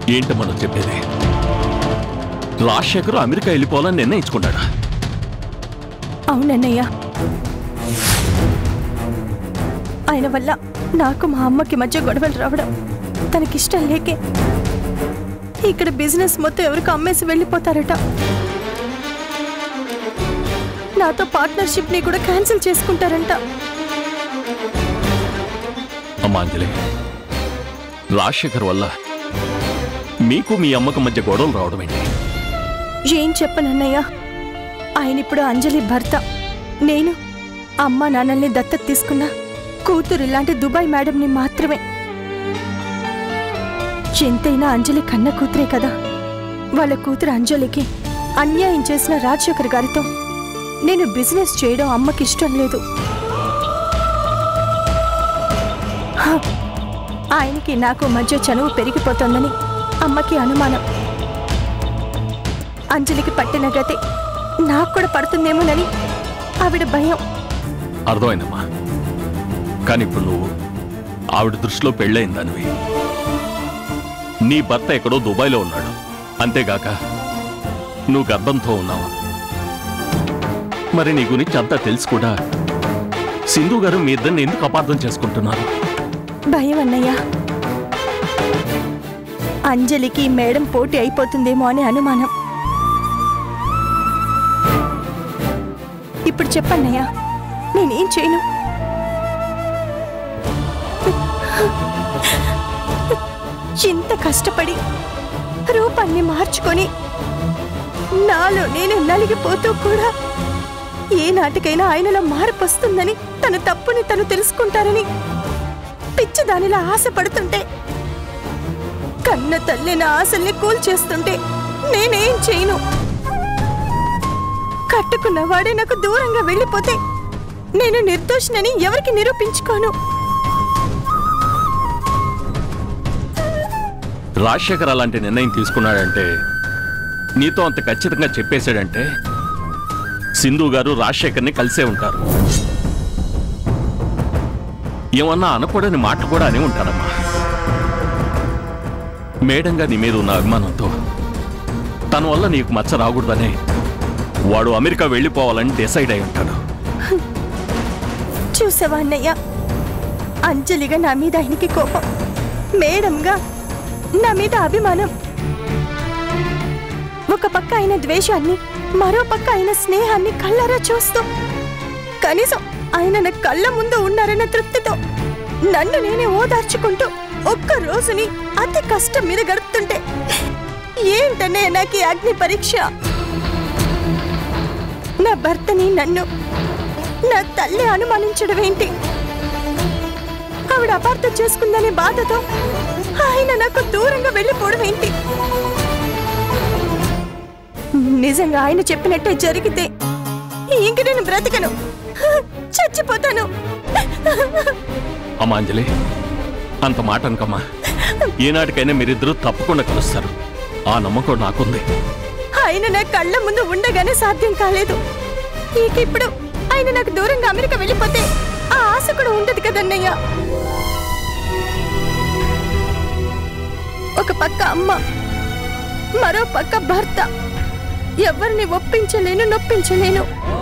ఏంటి మనం చెప్పేది రాజశేఖర్ అమెరికా వెళ్ళిపోవాలని నిర్ణయించుకున్నాడా అవునన్నయ్య ఆయన వల్ల నాకు మా అమ్మకి మధ్య గొడవలు రావడం తనకిష్టం లేకే ఇక్కడ బిజినెస్ మొత్తం ఎవరికి అమ్మేసి వెళ్ళిపోతారట నాతో పార్ట్నర్షిప్ ని కూడా క్యాన్సిల్ చేసుకుంటారంట అమ్మా అంజలి రాజశేఖర్ వల్ల మీకు మీ అమ్మకు మధ్య గొడవలు రావడం ఏంటి ఏం చెప్పనన్నయ్య ఆయన ఇప్పుడు అంజలి భర్త నేను అమ్మ నాన్నల్ని దత్తత తీసుకున్న కూతురు ఇలాంటి దుబాయ్ మేడంని మాత్రమే ఎంతైనా అంజలి కన్న కూతురే కదా వాళ్ళ కూతురు అంజలికి అన్యాయం చేసిన రాజశేఖర్ గారితో నేను బిజినెస్ చేయడం అమ్మకి ఇష్టం లేదు హ, ఆయనకి నాకు మధ్య చనువు పెరిగిపోతోందని అమ్మకి అనుమానం అంజలికి పట్టిన గతే నాకు కూడా పడుతుందేమోనని ఆవిడ భయం అర్థమైందమ్మా కానీ ఇప్పుడు నువ్వు ఆవిడ దృష్టిలో పెళ్ళయిందనివి నీ భర్త ఎక్కడో దుబాయ్లో ఉన్నాడు అంతేగాక నువ్వు గర్భంతో ఉన్నావు మరి నీ గురించి అంతా తెలుసు కూడా సింధు గారు మీ ఇద్దరిని ఎందుకు అపార్థం చేసుకుంటున్నారు భయం అన్నయ్య అంజలికి ఈ మేడం పోటీ అయిపోతుందేమో అని అనుమానం ఇప్పుడు చెప్పన్నయ్య నేనేం చేయను ఇంత కష్టపడి రూపాన్ని మార్చుకొని నాలో నేను నలిగిపోతూ కూడా ఏ నాటికైనా ఆయనలో మార్పు వస్తుందని తన తప్పుని తను తెలుసుకుంటారని పిచ్చి దానిలా ఆశపడుతుంటే కన్న తల్లి నా ఆశల్ని కూల్చేస్తుంటే నేనేం చేయను కట్టుకున్న వాడే నాకు దూరంగా వెళ్ళిపోతే నేను నిర్దోషినని ఎవరికి నిరూపించుకోను రాజశేఖర్ అలాంటి నిర్ణయం తీసుకున్నాడంటే నీతో అంత ఖచ్చితంగా చెప్పేశాడంటే సింధు గారు రాజశేఖర్ని కలిసే ఉంటారు ఏమన్నా అనకూడని మాట కూడా అని ఉంటారమ్మా మేడంగా నీ మీద ఉన్న అభిమానంతో తన వల్ల నీకు మచ్చ రాకూడదనే వాడు అమెరికా వెళ్ళిపోవాలని డిసైడ్ అయి ఉంటాడు చూసావా అన్నయ్య అంజలిగా నా మీద ఆయనకి కోపం మేడంగా నా మీద అభిమానం ఒక పక్క ఆయన ద్వేషాన్ని మరో పక్క ఆయన స్నేహాన్ని కళ్ళారా చూస్తూ కనీసం ఆయన నా కళ్ళ ముందు ఉన్నారన్న తృప్తితో నన్ను నేనే ఓదార్చుకుంటూ ఒక్క రోజుని అతి కష్టం మీద గడుపుతుంటే ఏంటనే నాకు ఈ అగ్ని పరీక్ష నా భర్తని నన్ను నా తల్లి అనుమానించడం ఏంటి ఆవిడ అపార్థం చేసుకుందనే బాధతో ఆయన నాకు దూరంగా వెళ్ళిపోవడం ఏంటి నిజంగా ఆయన చెప్పినట్టే జరిగితే ఇంక నేను బ్రతకను చచ్చిపోతాను అమ్మా అంజలి అంత మాట అనకమ్మా ఏనాటికైనా మీరిద్దరూ తప్పకుండా కలుస్తారు ఆ నమ్మకం నాకుంది ఆయన నా కళ్ళ ముందు ఉండగానే సాధ్యం కాలేదు ఇక ఇప్పుడు ఆయన నాకు దూరంగా అమెరికా వెళ్ళిపోతే ఆ ఆశ కూడా ఉండదు కదన్నయ్య ఒక పక్క అమ్మ మరో పక్క భర్త ఎవరిని ఒప్పించలేను నొప్పించలేను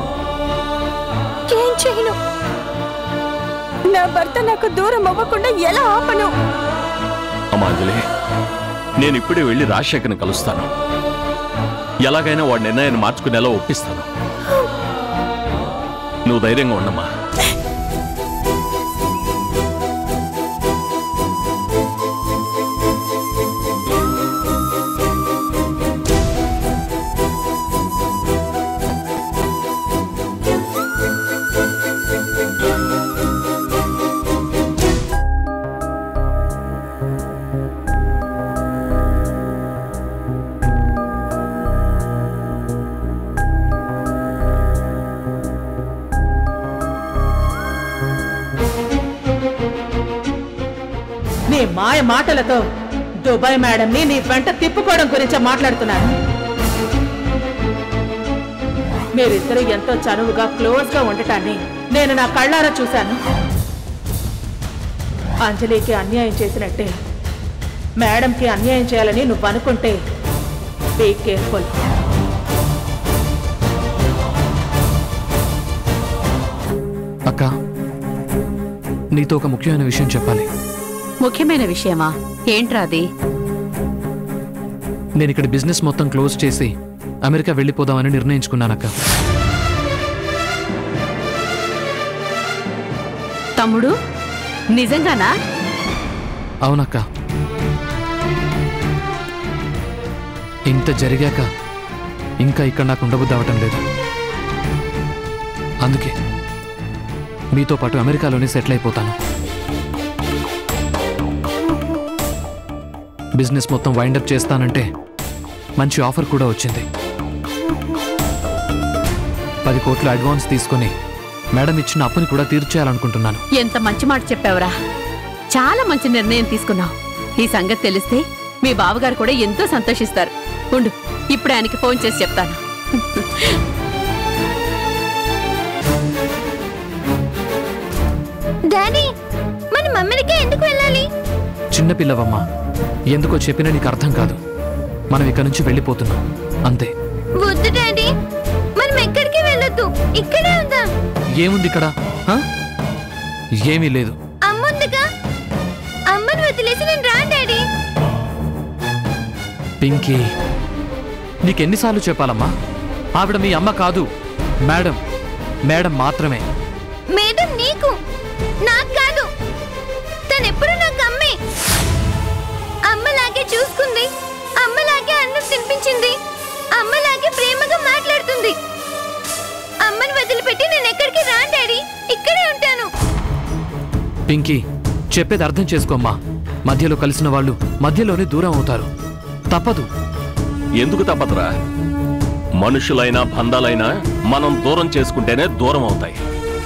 ఏం చేయను నా భర్త నాకు దూరం అవ్వకుండా ఎలా ఆపను అమ్మా అంజలి నేను ఇప్పుడే వెళ్ళి రాజశేఖర్ని కలుస్తాను ఎలాగైనా వాడి నిర్ణయాన్ని మార్చుకునేలా ఒప్పిస్తాను నువ్వు ధైర్యంగా ఉండమ్మా నీ మాయ మాటలతో దుబాయ్ మేడంని నీ వెంట తిప్పుకోవడం గురించే మాట్లాడుతున్నాను మీరిద్దరూ ఎంతో చనువుగా క్లోజ్ గా ఉండటాన్ని నేను నా కళ్ళారా చూశాను అంజలికి అన్యాయం చేసినట్టే మేడంకి అన్యాయం చేయాలని నువ్వు అనుకుంటే బీ కేర్ఫుల్ అక్క నీతో ఒక ముఖ్యమైన విషయం చెప్పాలి ముఖ్యమైన విషయమా ఏంట్రా అది నేను ఇక్కడ బిజినెస్ మొత్తం క్లోజ్ చేసి అమెరికా వెళ్ళిపోదామని నిర్ణయించుకున్నానక్క తమ్ముడు నిజంగానా అవునక్క ఇంత జరిగాక ఇంకా ఇక్కడ నాకు ఉండబుద్ధి అవటం లేదు అందుకే మీతో పాటు అమెరికాలోనే సెటిల్ అయిపోతాను బిజినెస్ మొత్తం వైండప్ చేస్తానంటే మంచి ఆఫర్ కూడా వచ్చింది పది కోట్ల అడ్వాన్స్ తీసుకొని మేడం ఇచ్చిన అప్పుని కూడా తీర్చేయాలనుకుంటున్నాను ఎంత మంచి మాట చెప్పావురా చాలా మంచి నిర్ణయం తీసుకున్నావు ఈ సంగతి తెలిస్తే మీ బావగారు కూడా ఎంతో సంతోషిస్తారు ఉండు ఇప్పుడు ఆయనకి ఫోన్ చేసి చెప్తాను డాడీ మనం అమెరికా ఎందుకు వెళ్ళాలి చిన్నపిల్లవమ్మా ఎందుకో చెప్పినా నీకు అర్థం కాదు మనం ఇక్కడి నుంచి వెళ్ళిపోతున్నాం అంతే వద్దు డాడీ మనం ఎక్కడికి వెళ్ళొద్దు ఇక్కడే ఉందాం ఏముంది ఇక్కడ ఆ? ఏమీ లేదు అమ్ముందిగా అమ్మని వదిలేసి నేను రా డాడీ పింకీ నీకెన్నిసార్లు చెప్పాలమ్మా ఆవిడ మీ అమ్మ కాదు మేడం మేడం మాత్రమే మేడం నీకు నాకు కాదు తను ఎప్పుడు నాకు అమ్మే అమ్మలాగే చూసుకుంది అమ్మలాగే అన్నం తినిపించింది అమ్మలాగే ప్రేమగా మాట్లాడుతుంది అమ్మని వదిలిపెట్టి నేను ఎక్కడికి రాను డాడీ ఇక్కడే ఉంటాను పింకీ చెప్పేది అర్థం చేసుకోమ్మా మధ్యలో కలిసిన వాళ్ళు మధ్యలోనే దూరం అవుతారు తప్పదు ఎందుకు తప్పదురా మనుషులైనా బంధాలైనా మనం దూరం చేసుకుంటేనే దూరం అవుతాయి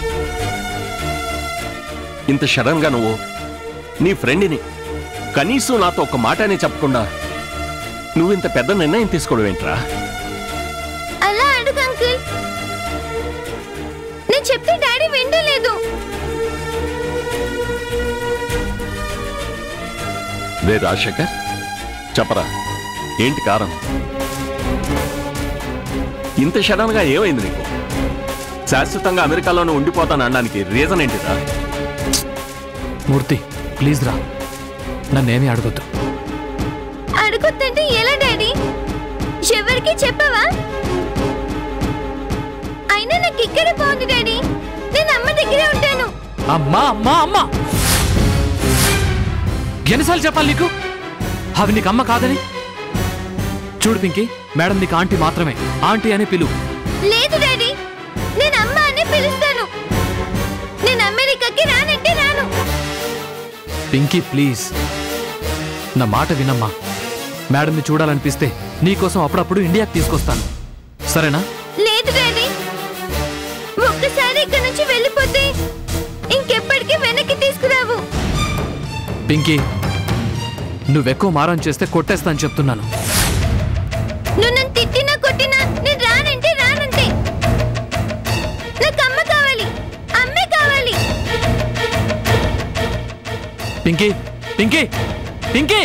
ఇంత సడన్ గా నువ్వు నీ ఫ్రెండ్ని కనీసం నాతో ఒక మాట అని చెప్పకుండా నువ్వు ఇంత పెద్ద నిర్ణయం తీసుకోవడం ఏంట్రా అలా అడుగు అంకుల్ నేను చెప్తే డాడీ వింటలేదు రే రాజశేఖర్ చెప్పరా ఏంటి కారణం ఇంత సడన్ గా ఏమైంది నీకు శాశ్వతంగా అమెరికాలోనే ఉండిపోతాను అనడానికి రీజన్ ఏంటిరా మూర్తి ప్లీజ్ రా నన్నేమీ అడగొద్దు అడుగుతుంటే ఎలా డాడీ ఎవరికి చెప్పవా అయినా నాకు ఇక్కడే బాగుంది డాడీ నేను అమ్మ దగ్గరే ఉంటాను అమ్మా అమ్మా అమ్మా ఎన్నిసార్లు చెప్పాలి నీకు అవి నీకు అమ్మ కాదని చూడు పింకీ మేడం నీకు ఆంటీ మాత్రమే ఆంటీ అని పిలువు లేదు డాడీ నేను అమ్మ అని పిలుస్తాను నేను అమెరికాకి రానంటే రాను పింకీ ప్లీజ్ నా మాట వినమ్మా మేడంని చూడాలనిపిస్తే నీకోసం అప్పుడప్పుడు ఇండియాకి తీసుకొస్తాను సరేనా లేదు డాడీ ఒక్కసారి ఇక్కడ నుంచి వెళ్ళిపోతే ఇంకెప్పటికీ వెనక్కి తీసుకురావు పింకీ నువ్వెక్కువ మారం చేస్తే కొట్టేస్తాను చెప్తున్నాను నువ్వు నన్ను తిట్టినా కొట్టినా నేను రానంటే రానంతే నాకు అమ్మ కావాలి అమ్మే కావాలి పింకీ పింకీ పింకీ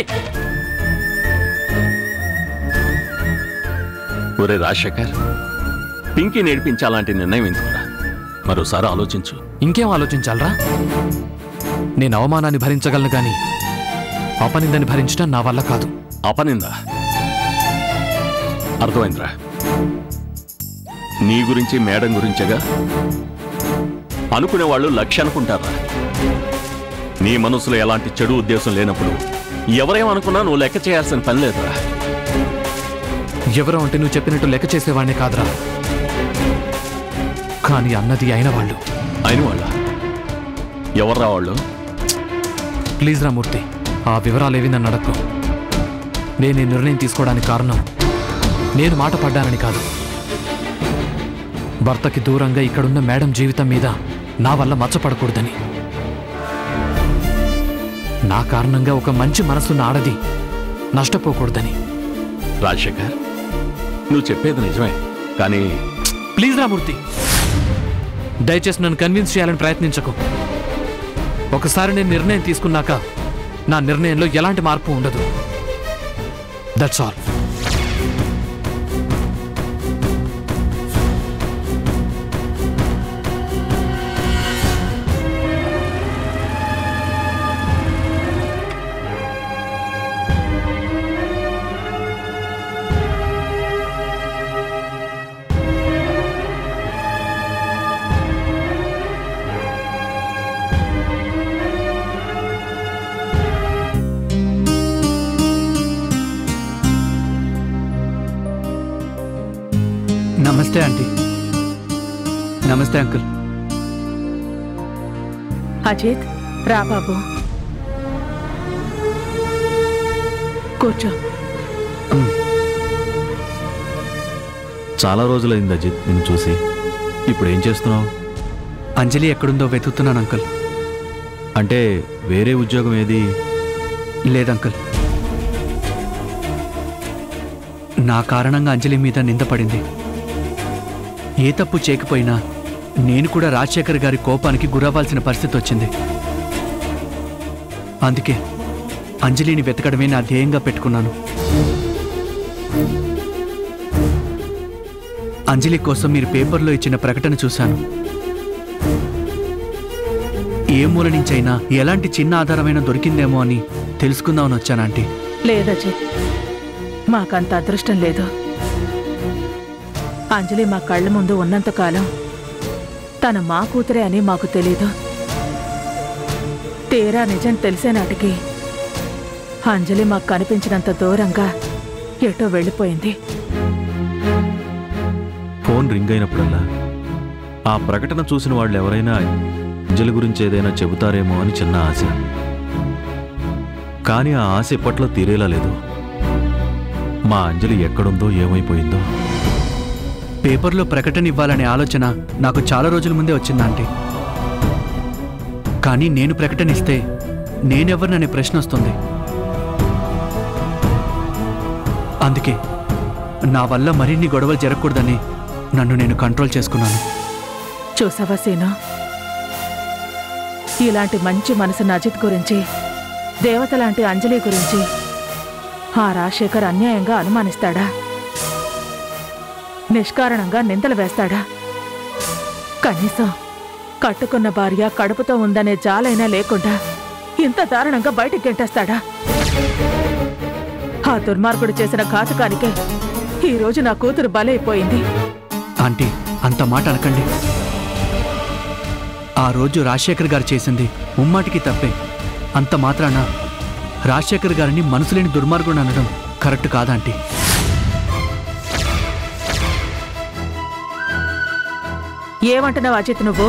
ఒరే రాజశేఖర్ పింకీ నేర్పించాలంటే నిర్ణయం ఎందుకురా మరోసారి ఆలోచించు ఇంకేం ఆలోచించాలరా నేను అవమానాన్ని భరించగలను గాని అపనిందని భరించడం నా వల్ల కాదు అపనిందా అర్థమైందిరా నీ గురించి మేడం గురించేగా అనుకునే వాళ్ళు లక్ష్య అనుకుంటారా నీ మనసులో ఎలాంటి చెడు ఉద్దేశం లేనప్పుడు ఎవరేమనుకున్నా నువ్వు లెక్క చేయాల్సిన పని లేదురా ఎవరో అంటే నువ్వు చెప్పినట్టు లెక్క చేసేవాడిని కాదురా కానీ అన్నది అయిన వాళ్ళు అయిన వాళ్ళ ఎవర్రా వాళ్ళు ప్లీజ్ రా మూర్తి ఆ వివరాలేవి నన్ను అడక్కు నేను ఈ నిర్ణయం తీసుకోవడానికి కారణం నేను మాట పడ్డానని కాదు భర్తకి దూరంగా ఇక్కడున్న మేడం జీవితం మీద నా వల్ల మచ్చపడకూడదని నా కారణంగా ఒక మంచి మనసున్న ఆడది నష్టపోకూడదని రాజశేఖర్ నువ్వు చెప్పేది నిజమే కానీ ప్లీజ్ రా మూర్తి దయచేసి నన్ను కన్విన్స్ చేయాలని ప్రయత్నించకు ఒకసారి నేను నిర్ణయం తీసుకున్నాక నా నిర్ణయంలో ఎలాంటి మార్పు ఉండదు దట్స్ ఆల్ నమస్తే ఆంటీ నమస్తే అంకుల్ అజిత్ రా బాబు కూర్చో చాలా రోజులైంది అజిత్ నిన్ను చూసి ఇప్పుడు ఏం చేస్తున్నావు అంజలి ఎక్కడుందో వెతుకుతున్నాను అంకుల్ అంటే వేరే ఉద్యోగం ఏది లేదంకుల్ నా కారణంగా అంజలి మీద నింద పడింది ఏ తప్పు చేయకపోయినా నేను కూడా రాజశేఖర్ గారి కోపానికి గురవ్వాల్సిన పరిస్థితి వచ్చింది అందుకే అంజలిని వెతకడమే నా ధ్యేయంగా పెట్టుకున్నాను అంజలి కోసం మీరు పేపర్లో ఇచ్చిన ప్రకటన చూశాను ఏ మూల నుంచైనా ఎలాంటి చిన్న ఆధారమైన దొరికిందేమో అని తెలుసుకుందామని వచ్చాను ఆంటీ లేదజిత్ మాకంత అదృష్టం లేదు అంజలి మా కళ్ళ ముందు ఉన్నంతకాలం తన మా కూతురే అని మాకు తెలీదు తీరా నిజం తెలిసే నాటికి అంజలి మాకు కనిపించినంత దూరంగా ఎటో వెళ్ళిపోయింది ఫోన్ రింగ్ అయినప్పుడల్లా ఆ ప్రకటన చూసిన వాళ్ళు ఎవరైనా అంజలి గురించి ఏదైనా చెబుతారేమో అని చిన్న ఆశ కానీ ఆ ఆశ ఇప్పట్లో తీరేలా లేదు మా అంజలి ఎక్కడుందో ఏమైపోయిందో పేపర్లో ప్రకటన ఇవ్వాలనే ఆలోచన నాకు చాలా రోజుల ముందే వచ్చింది ఆంటీ కానీ నేను ప్రకటన ఇస్తే నేనెవరిననే ప్రశ్న వస్తుంది అందుకే నా వల్ల మరిన్ని గొడవలు జరగకూడదని నన్ను నేను కంట్రోల్ చేసుకున్నాను చూసావా సీను ఇలాంటి మంచి మనసు అజిత్ గురించి దేవత లాంటి అంజలి గురించి ఆ రాజశేఖర్ అన్యాయంగా అనుమానిస్తాడా నిష్కారణంగా నిందలు వేస్తాడా కనీసం కట్టుకున్న భార్య కడుపుతో ఉందనే జాలైనా లేకుండా ఇంత దారుణంగా బయటికి గెంటేస్తాడా ఆ దుర్మార్గుడు చేసిన ఘాతకానికే ఈ రోజు నా కూతురు బలైపోయింది ఆంటీ అంత మాట అనకండి ఆ రోజు రాజశేఖర్ గారు చేసింది ముమ్మాటికి తప్పే అంత మాత్రాన రాజశేఖర్ గారిని మనసులేని దుర్మార్గుడు అనడం కరెక్ట్ కాదంటీ ఏమంటున్నావు అజిత్ నువ్వు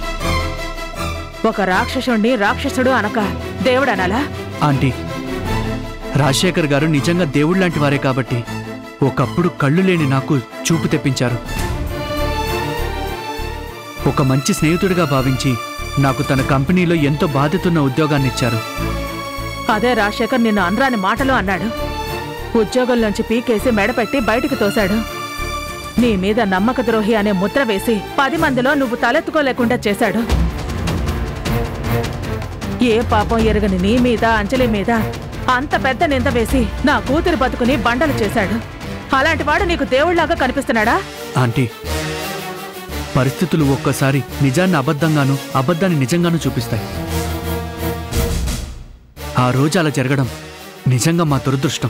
ఒక రాక్షసుణ్ణి రాక్షసుడు అనక దేవుడనాలా ఆంటీ రాజశేఖర్ గారు నిజంగా దేవుడు లాంటి వారే కాబట్టి ఒకప్పుడు కళ్ళు లేని నాకు చూపు తెప్పించారు ఒక మంచి స్నేహితుడిగా భావించి నాకు తన కంపెనీలో ఎంతో బాధ్యతున్న ఉద్యోగాన్ని ఇచ్చారు అదే రాజశేఖర్ నిన్ను అనరాని మాటలు అన్నాడు ఉద్యోగంలోంచి పీకేసి మెడపెట్టి బయటికి తోశాడు నీ మీద నమ్మక ద్రోహి అనే ముద్ర వేసి పది మందిలో నువ్వు తలెత్తుకోలేకుండా చేశాడు ఏ పాపం ఎరగని నీ మీద అంజలి మీద అంత పెద్ద నింద వేసి నా కూతురి బతుకుని బండలు చేశాడు అలాంటి వాడు నీకు దేవుళ్లాగా కనిపిస్తున్నాడా ఆంటీ పరిస్థితులు ఒక్కసారి నిజాన్ని అబద్ధంగాను అబద్ధాన్ని నిజంగాను చూపిస్తాయి ఆ రోజు అలా జరగడం నిజంగా మా దురదృష్టం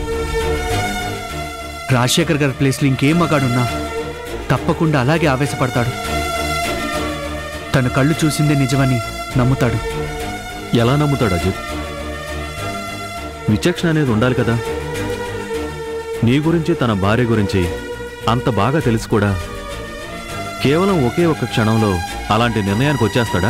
రాజశేఖర్ గారి ప్లేస్లో ఇంకే మగాడున్నా తప్పకుండా అలాగే ఆవేశపడతాడు తన కళ్ళు చూసిందే నిజమని నమ్ముతాడు ఎలా నమ్ముతాడు అజిత్ విచక్షణ అనేది ఉండాలి కదా నీ గురించి తన భార్య గురించి అంత బాగా తెలిసి కూడా కేవలం ఒకే ఒక్క క్షణంలో అలాంటి నిర్ణయానికి వచ్చేస్తాడా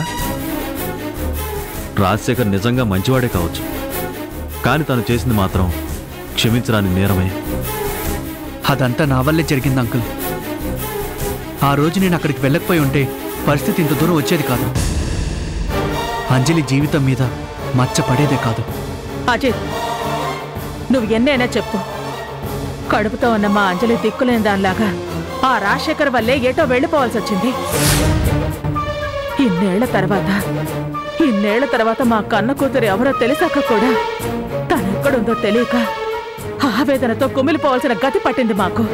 రాజశేఖర్ నిజంగా మంచివాడే కావచ్చు కానీ తను చేసింది మాత్రం క్షమించరాని నేరమే అదంతా నా వల్లే జరిగింది అంకుల్ ఆ రోజు నేను అక్కడికి వెళ్ళకపోయి ఉంటే పరిస్థితి ఇంత దూరం వచ్చేది కాదు అంజలి జీవితం మీద మచ్చ పడేదే కాదు అజిత్ నువ్వు ఎన్నైనా చెప్పు కడుపుతో ఉన్న మా అంజలి దిక్కులేని దానిలాగా ఆ రాజశేఖర్ వల్లే ఏటో వెళ్ళిపోవాల్సి వచ్చింది ఇన్నేళ్ల తర్వాత ఇన్నేళ్ల తర్వాత మా కన్న కూతురు ఎవరో తెలిసాక కూడా తనెక్కడుందో తెలియక ఆవేదనతో కుమిలిపోవాల్సిన గతి పట్టింది మాకు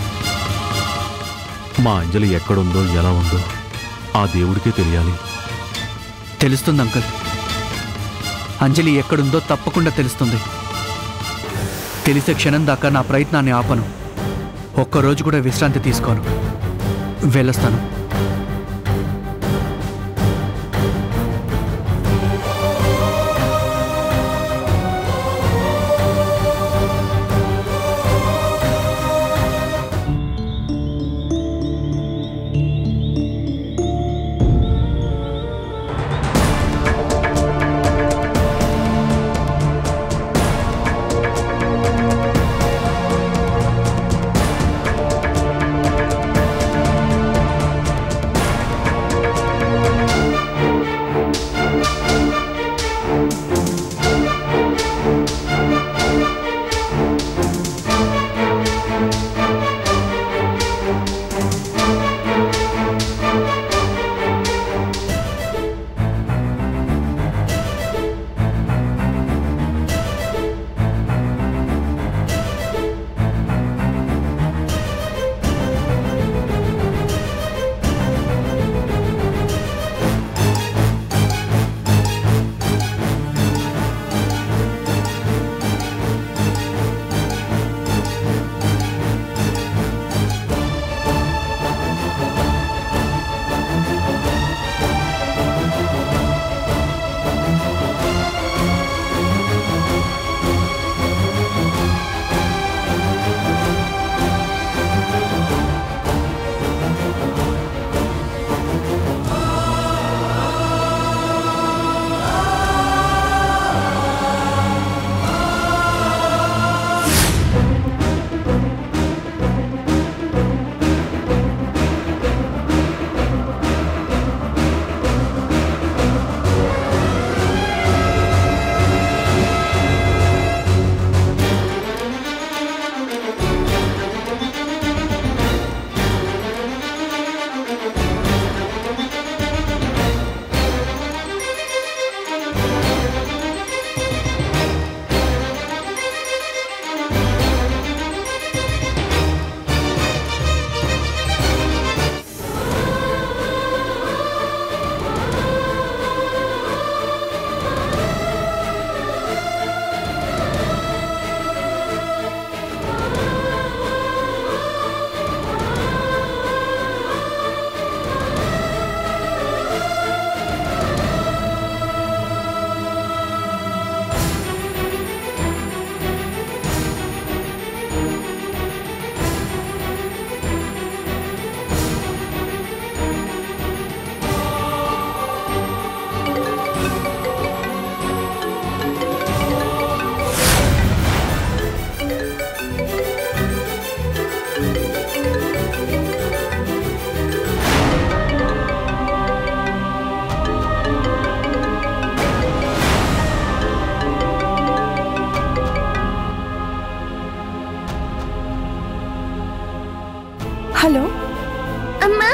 మా అంజలి ఎక్కడుందో ఎలా ఉందో ఆ దేవుడికే తెలియాలి తెలుస్తుంది అంకుల్ అంజలి ఎక్కడుందో తప్పకుండా తెలుస్తుంది తెలిసే క్షణం దాకా నా ప్రయత్నాన్ని ఆపను ఒక్కరోజు కూడా విశ్రాంతి తీసుకోను వెళ్ళొస్తాను హలో అమ్మా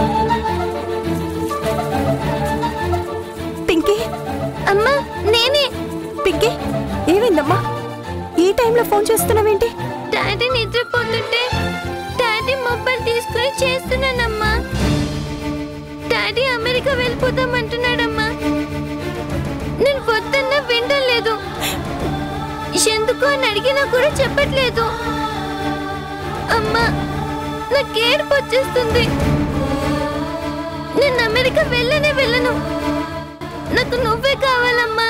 పింకీ అమ్మా నేనే పింకీ ఏమైందమ్మా ఈ టైంలో ఫోన్ చేస్తున్నావేంటి డాడీ నిద్రపోతుంటే డాడీ మొబైల్ తీసుకుని చేస్తున్నానమ్మా డాడీ అమెరికా వెళ్ళిపోతామంటున్నాడమ్మా నేను వద్దన్నా వినడం లేదు ఎందుకు అని అడిగినా కూడా చెప్పట్లేదు అమ్మా నాకు ఏడుపు వచ్చేస్తుంది నేను అమెరికా వెళ్ళనే వెళ్ళను నాకు నువ్వే కావాలమ్మా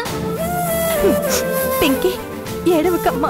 పింకీ ఏడవకమ్మా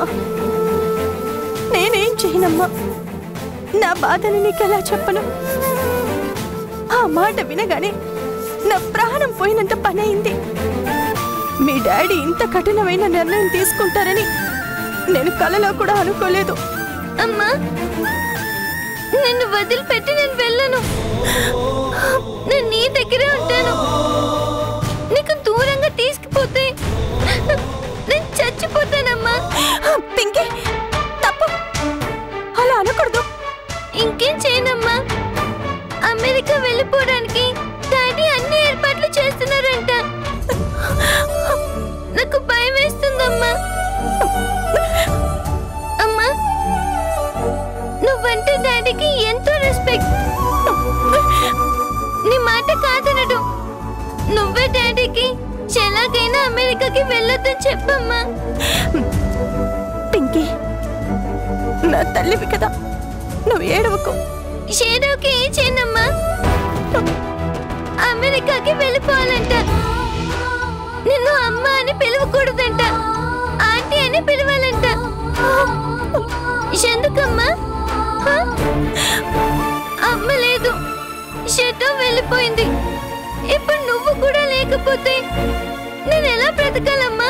నేనేం చేయనమ్మా నా బాధని నీకెలా చెప్పను ఆ మాట వినగానే నా ప్రాణం పోయినంత పని అయింది మీ డాడీ ఇంత కఠినమైన నిర్ణయం తీసుకుంటారని నేను కలలో కూడా అనుకోలేదు అమ్మా నిన్ను వదిలిపెట్టి నేను వెళ్ళను నేను నీ దగ్గరే ఉంటాను నీకు దూరంగా తీసుకుపోతే నేను చచ్చిపోతానమ్మా పింకీ తప్పు అలా అనకూడదు ఇంకేం చేయనమ్మా అమెరికా వెళ్ళిపోవడానికి డాడీ అన్ని ఏర్పాట్లు చేస్తున్నారంట మాట కాదనడు నువ్వే డాడీకి ఎలాగైనా అమెరికాకి వెళ్ళొద్దని చెప్పమ్మా పింకీ నా తల్లివి కదా నువ్వు ఏడవకు షేడోకి ఏం చేయనమ్మా అమెరికాకి వెళ్ళిపోవాలంట నిన్ను అమ్మ అని పిలవకూడదంట ఆంటీ అని పిలవాలంట ఎందుకమ్మా హ? అమ్మ లేదు షెటో వెళ్ళిపోయింది ఇప్పుడు నువ్వు కూడా లేకపోతే నేను ఎలా బ్రతకాలమ్మా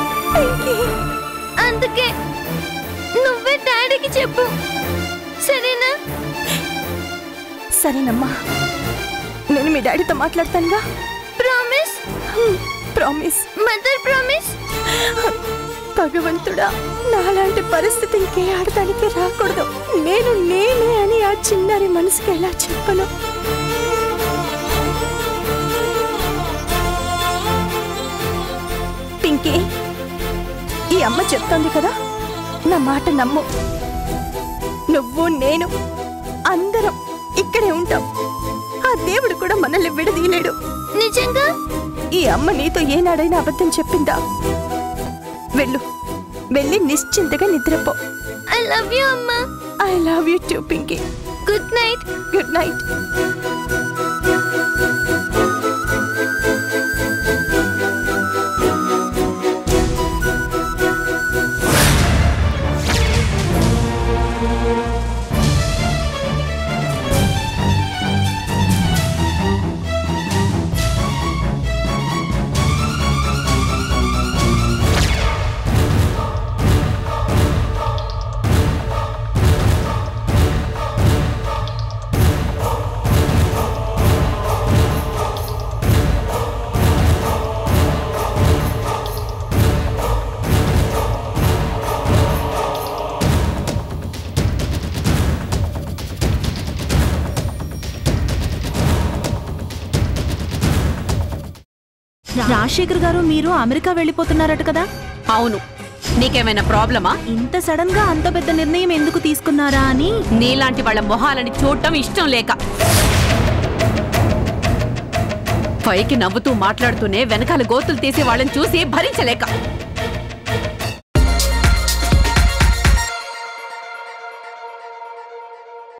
అందుకే నువ్వే డాడీకి చెప్పు సరేనా సరేనమ్మా నేను మీ డాడీతో మాట్లాడతానుగా ప్రామిస్ ప్రామిస్ మదర్ ప్రామిస్ భగవంతుడా నాలాంటి పరిస్థితి ఇంకే ఆడటానికి రాకూడదు నేను నేనే అని ఆ చిన్నారి మనసుకి ఎలా చెప్పను పింకీ ఈ అమ్మ చెప్తోంది కదా నా మాట నమ్ము నువ్వు నేను అందరం ఇక్కడే ఉంటాం ఆ దేవుడు కూడా మనల్ని విడదీయలేడు నిజంగా ఈ అమ్మ నీతో ఏనాడైనా అబద్ధం చెప్పిందా వెళ్ళు వెళ్ళి నిశ్చింతగా నిద్రపో ఐ లవ్ యూ అమ్మా I love you too Pinky good night good night Rajasekhar గారు మీరు అమెరికా వెళ్ళిపోతున్నారట కదా అవును నీకేమైనా ప్రాబ్లమా ఇంత సడన్ గా అంత పెద్ద నిర్ణయం ఎందుకు తీసుకున్నారా అని నీలాంటి వాళ్ళ మొహాలని చూడటం ఇష్టం లేక పైకి నవ్వుతూ మాట్లాడుతూనే వెనకాల గోతులు తీసి వాళ్ళని చూసి భరించలేక